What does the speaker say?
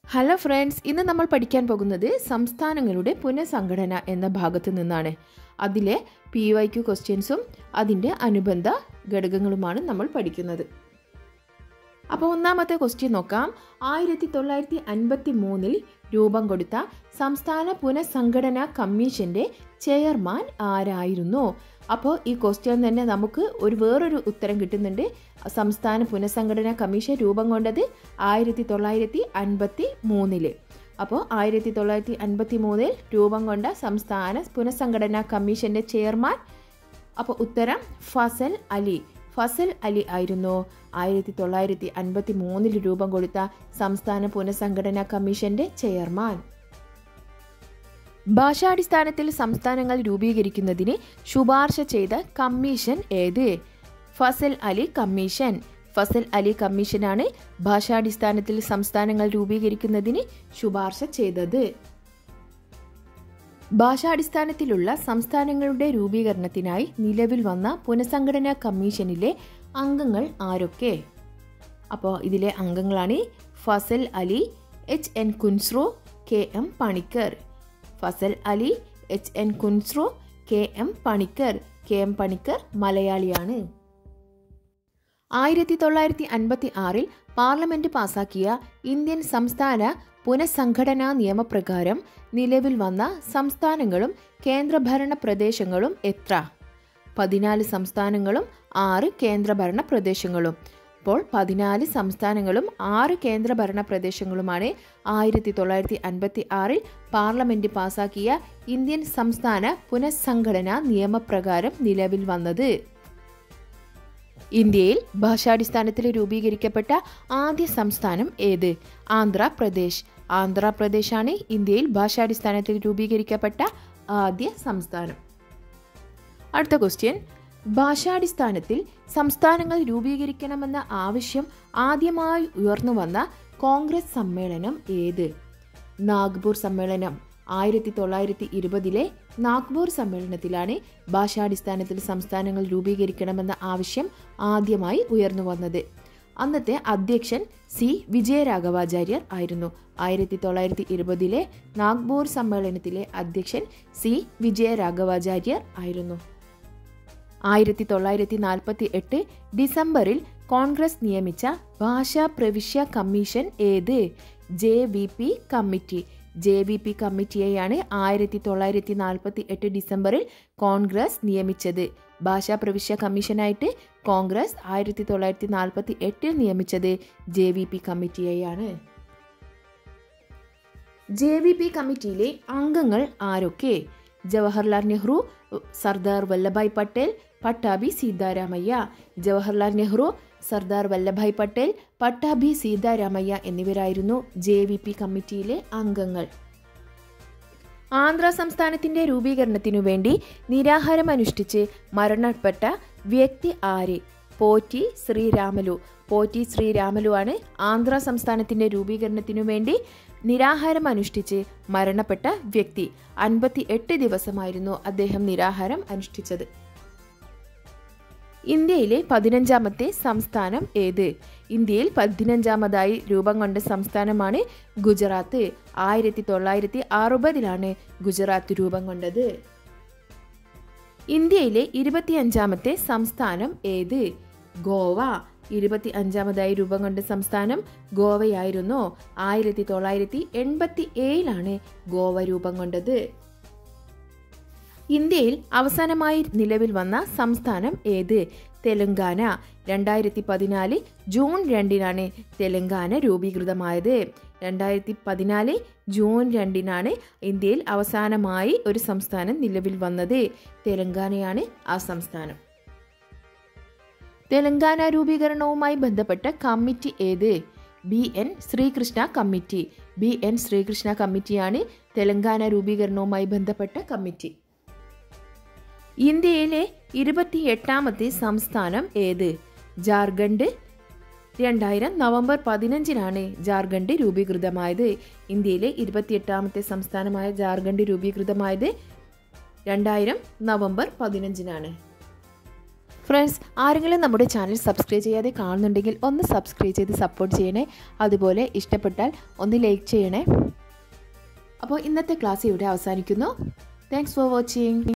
hello friends ഇന്ന് നമ്മൾ പഠിക്കാൻ പോകുന്നത് സംസ്ഥാനങ്ങളുടെ പുനഃസംഘടന എന്ന ഭാഗത്ത് നിന്നാണ് അതിലെ പി വൈ ക്യു ക്വസ്റ്റ്യൻസും അതിൻ്റെ അനുബന്ധ ഘടകങ്ങളുമാണ് നമ്മൾ പഠിക്കുന്നത് അപ്പോൾ ഒന്നാമത്തെ ക്വസ്റ്റ്യൻ നോക്കാം ആയിരത്തി തൊള്ളായിരത്തി അൻപത്തി മൂന്നിൽ രൂപം കൊടുത്ത സംസ്ഥാന പുനഃസംഘടനാ കമ്മീഷന്റെ ചെയർമാൻ ആരായിരുന്നു അപ്പോൾ ഈ ക്വസ്റ്റ്യൻ തന്നെ നമുക്ക് ഒരു വേറൊരു ഉത്തരം കിട്ടുന്നുണ്ട് സംസ്ഥാന പുനഃസംഘടനാ കമ്മീഷൻ രൂപം കൊണ്ടത് ആയിരത്തി തൊള്ളായിരത്തി അൻപത്തി മൂന്നില് അപ്പോൾ ആയിരത്തി തൊള്ളായിരത്തി അൻപത്തി മൂന്നിൽ രൂപം കൊണ്ട സംസ്ഥാന പുനഃസംഘടനാ കമ്മീഷന്റെ ചെയർമാൻ അപ്പോൾ ഉത്തരം ഫസൽ അലി ഫസൽ അലി ആയിരുന്നു ആയിരത്തി തൊള്ളായിരത്തി അൻപത്തി മൂന്നിൽ രൂപം കൊടുത്ത സംസ്ഥാന പുനഃസംഘടനാ കമ്മീഷന്റെ ചെയർമാൻ ഭാഷാടിസ്ഥാനത്തിൽ സംസ്ഥാനങ്ങൾ രൂപീകരിക്കുന്നതിന് ശുപാർശ ചെയ്ത കമ്മീഷൻ ഏത് ഫസൽ അലി കമ്മീഷൻ ഫസൽ അലി കമ്മീഷനാണ് ഭാഷാടിസ്ഥാനത്തിൽ സംസ്ഥാനങ്ങൾ രൂപീകരിക്കുന്നതിന് ശുപാർശ ചെയ്തത് ഭാഷാടിസ്ഥാനത്തിലുള്ള സംസ്ഥാനങ്ങളുടെ രൂപീകരണത്തിനായി നിലവിൽ വന്ന പുനഃസംഘടനാ കമ്മീഷനിലെ അംഗങ്ങൾ ആരൊക്കെ അപ്പോൾ ഇതിലെ അംഗങ്ങളാണ് Fazal Ali H N Kunzru K M Panikkar Fazal Ali H N Kunzru K M Panikkar K M Panikkar മലയാളിയാണ് ആയിരത്തി തൊള്ളായിരത്തി അൻപത്തി ആറിൽ പാർലമെന്റ് പാസാക്കിയ ഇന്ത്യൻ സംസ്ഥാന പുനഃസംഘടനാ നിയമപ്രകാരം നിലവിൽ വന്ന സംസ്ഥാനങ്ങളും കേന്ദ്രഭരണ പ്രദേശങ്ങളും എത്ര പതിനാല് സംസ്ഥാനങ്ങളും ആറ് കേന്ദ്രഭരണ പ്രദേശങ്ങളും അപ്പോൾ പതിനാല് സംസ്ഥാനങ്ങളും ആറ് കേന്ദ്രഭരണ പ്രദേശങ്ങളുമാണ് ആയിരത്തി തൊള്ളായിരത്തി അൻപത്തി ആറിൽ പാർലമെന്റ് പാസാക്കിയ ഇന്ത്യൻ സംസ്ഥാന പുനഃസംഘടനാ നിയമപ്രകാരം നിലവിൽ വന്നത് ഇന്ത്യയിൽ ഭാഷാടിസ്ഥാനത്തിൽ രൂപീകരിക്കപ്പെട്ട ആദ്യ സംസ്ഥാനം ഏത് ആന്ധ്രാപ്രദേശ് ആന്ധ്രാപ്രദേശാണ് ഇന്ത്യയിൽ ഭാഷാടിസ്ഥാനത്തിൽ രൂപീകരിക്കപ്പെട്ട ആദ്യ സംസ്ഥാനം അടുത്ത ക്വസ്റ്റ്യൻ ഭാഷാടിസ്ഥാനത്തിൽ സംസ്ഥാനങ്ങൾ രൂപീകരിക്കണമെന്ന ആവശ്യം ആദ്യമായി ഉയർന്നു വന്ന കോൺഗ്രസ് സമ്മേളനം ഏത് നാഗ്പൂർ സമ്മേളനം ആയിരത്തി തൊള്ളായിരത്തി ഇരുപതിലെ നാഗ്പൂർ സമ്മേളനത്തിലാണ് ഭാഷാടിസ്ഥാനത്തിൽ സംസ്ഥാനങ്ങൾ രൂപീകരിക്കണമെന്ന ആവശ്യം ആദ്യമായി ഉയർന്നു വന്നത് അന്നത്തെ അധ്യക്ഷൻ സി വിജയരാഘവാചാര്യർ ആയിരുന്നു ആയിരത്തി തൊള്ളായിരത്തി ഇരുപതിലെ നാഗ്പൂർ സമ്മേളനത്തിലെ അധ്യക്ഷൻ സി വിജയരാഘവാചാര്യർ ആയിരുന്നു ആയിരത്തി തൊള്ളായിരത്തി നാൽപ്പത്തി എട്ട് ഡിസംബറിൽ കോൺഗ്രസ് നിയമിച്ച ഭാഷാ പ്രവിശ്യ കമ്മീഷൻ ഏത് J V P committee J V P കമ്മിറ്റിയെയാണ് ആയിരത്തി തൊള്ളായിരത്തി നാൽപ്പത്തി എട്ട് ഡിസംബറിൽ കോൺഗ്രസ് നിയമിച്ചത് ഭാഷാ പ്രവിശ്യ കമ്മീഷനായിട്ട് കോൺഗ്രസ് ആയിരത്തി തൊള്ളായിരത്തി നാൽപ്പത്തി എട്ടിൽ നിയമിച്ചത് ജെ വി പി കമ്മിറ്റിയെയാണ് ജെ വി പി കമ്മിറ്റിയിലെ അംഗങ്ങൾ ആരൊക്കെ ജവഹർലാൽ നെഹ്റു സർദാർ വല്ലഭായ് പട്ടേൽ പട്ടാഭി സീതാരാമയ്യ ജവഹർലാൽ നെഹ്റു സർദാർ വല്ലഭായ് പട്ടേൽ പട്ടാഭി സീതാരാമയ്യ എന്നിവരായിരുന്നു ജെ വി പി കമ്മിറ്റിയിലെ അംഗങ്ങൾ ആന്ധ്ര സംസ്ഥാനത്തിന്റെ രൂപീകരണത്തിനു വേണ്ടി നിരാഹാരം അനുഷ്ഠിച്ച് മരണപ്പെട്ട വ്യക്തി ആര് പോറ്റി ശ്രീരാമലു പോറ്റി ശ്രീരാമലു ആണ് ആന്ധ്ര സംസ്ഥാനത്തിന്റെ രൂപീകരണത്തിനു വേണ്ടി നിരാഹാരം അനുഷ്ഠിച്ച് മരണപ്പെട്ട വ്യക്തി അൻപത്തി എട്ട് ദിവസമായിരുന്നു അദ്ദേഹം നിരാഹാരം അനുഷ്ഠിച്ചത് ഇന്ത്യയിലെ പതിനഞ്ചാമത്തെ സംസ്ഥാനം ഏത് ഇന്ത്യയിൽ പതിനഞ്ചാമതായി രൂപം കൊണ്ട സംസ്ഥാനമാണ് ഗുജറാത്ത് ആയിരത്തി തൊള്ളായിരത്തി അറുപതിലാണ് ഗുജറാത്ത് രൂപം കൊണ്ടത് ഇന്ത്യയിലെ ഇരുപത്തിയഞ്ചാമത്തെ സംസ്ഥാനം ഏത് ഗോവ ഇരുപത്തി അഞ്ചാമതായി രൂപം കൊണ്ട സംസ്ഥാനം ഗോവയായിരുന്നു ആയിരത്തി തൊള്ളായിരത്തി എൺപത്തി ഏഴിലാണ് ഗോവ രൂപം കൊണ്ടത് ഇന്ത്യയിൽ അവസാനമായി നിലവിൽ വന്ന സംസ്ഥാനം ഏത് തെലങ്കാന രണ്ടായിരത്തി പതിനാല് ജൂൺ രണ്ടിനാണ് തെലങ്കാന രൂപീകൃതമായത് രണ്ടായിരത്തി പതിനാല് ജൂൺ രണ്ടിനാണ് ഇന്ത്യയിൽ അവസാനമായി ഒരു സംസ്ഥാനം നിലവിൽ വന്നത് തെലങ്കാനയാണ് ആ സംസ്ഥാനം തെലങ്കാന രൂപീകരണവുമായി ബന്ധപ്പെട്ട കമ്മിറ്റി ഏത് B N Srikrishna committee B N Srikrishna കമ്മിറ്റിയാണ് തെലങ്കാന രൂപീകരണവുമായി ബന്ധപ്പെട്ട കമ്മിറ്റി ഇന്ത്യയിലെ ഇരുപത്തി എട്ടാമത്തെ സംസ്ഥാനം ഏത് ജാർഖണ്ഡ് രണ്ടായിരം നവംബർ പതിനഞ്ചിനാണ് ജാർഖണ്ഡ് രൂപീകൃതമായത് ഇന്ത്യയിലെ ഇരുപത്തിയെട്ടാമത്തെ സംസ്ഥാനമായ ജാർഖണ്ഡ് രൂപീകൃതമായത് രണ്ടായിരം നവംബർ പതിനഞ്ചിനാണ് ഫ്രണ്ട്സ് ആരെങ്കിലും നമ്മുടെ ചാനൽ സബ്സ്ക്രൈബ് ചെയ്യാതെ കാണുന്നുണ്ടെങ്കിൽ ഒന്ന് സബ്സ്ക്രൈബ് ചെയ്ത് സപ്പോർട്ട് ചെയ്യണേ അതുപോലെ ഇഷ്ടപ്പെട്ടാൽ ഒന്ന് ലൈക്ക് ചെയ്യണേ അപ്പോൾ ഇന്നത്തെ ക്ലാസ് ഇവിടെ അവസാനിക്കുന്നു താങ്ക്സ് ഫോർ വാച്ചിങ്